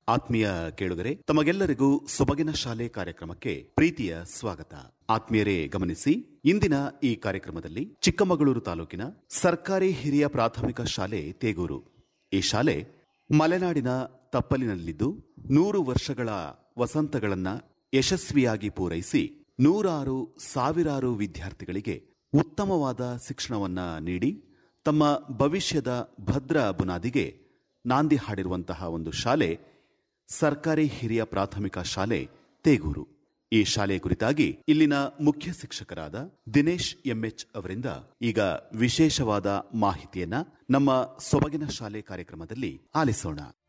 ಆತ್ಮೀಯ ಕೇಳುಗರೆ ತಮಗೆಲ್ಲರಿಗೂ ಸೊಬಗಿನ ಶಾಲೆ ಕಾರ್ಯಕ್ರಮಕ್ಕೆ ಪ್ರೀತಿಯ ಸ್ವಾಗತ ಆತ್ಮೀಯರೇ ಗಮನಿಸಿ ಇಂದಿನ ಈ ಕಾರ್ಯಕ್ರಮದಲ್ಲಿ ಚಿಕ್ಕಮಗಳೂರು ತಾಲೂಕಿನ ಸರ್ಕಾರಿ ಹಿರಿಯ ಪ್ರಾಥಮಿಕ ಶಾಲೆ ತೇಗೂರು ಈ ಶಾಲೆ ಮಲೆನಾಡಿನ ತಪ್ಪಲಿನಲ್ಲಿದ್ದು ನೂರು ವರ್ಷಗಳ ವಸಂತಗಳನ್ನ ಯಶಸ್ವಿಯಾಗಿ ಪೂರೈಸಿ ನೂರಾರು ಸಾವಿರಾರು ವಿದ್ಯಾರ್ಥಿಗಳಿಗೆ ಉತ್ತಮವಾದ ಶಿಕ್ಷಣವನ್ನ ನೀಡಿ ತಮ್ಮ ಭವಿಷ್ಯದ ಭದ್ರ ಬುನಾದಿಗೆ ನಾಂದಿ ಹಾಡಿರುವಂತಹ ಒಂದು ಶಾಲೆ ಸರ್ಕಾರಿ ಹಿರಿಯ ಪ್ರಾಥಮಿಕ ಶಾಲೆ ತೇಗೂರು ಈ ಶಾಲೆಯ ಕುರಿತಾಗಿ ಇಲ್ಲಿನ ಮುಖ್ಯ ಶಿಕ್ಷಕರಾದ ದಿನೇಶ್ ಎಂಎಚ್ ಅವರಿಂದ ಈಗ ವಿಶೇಷವಾದ ಮಾಹಿತಿಯನ್ನ ನಮ್ಮ ಸೊಬಗಿನ ಶಾಲೆ ಕಾರ್ಯಕ್ರಮದಲ್ಲಿ ಆಲಿಸೋಣ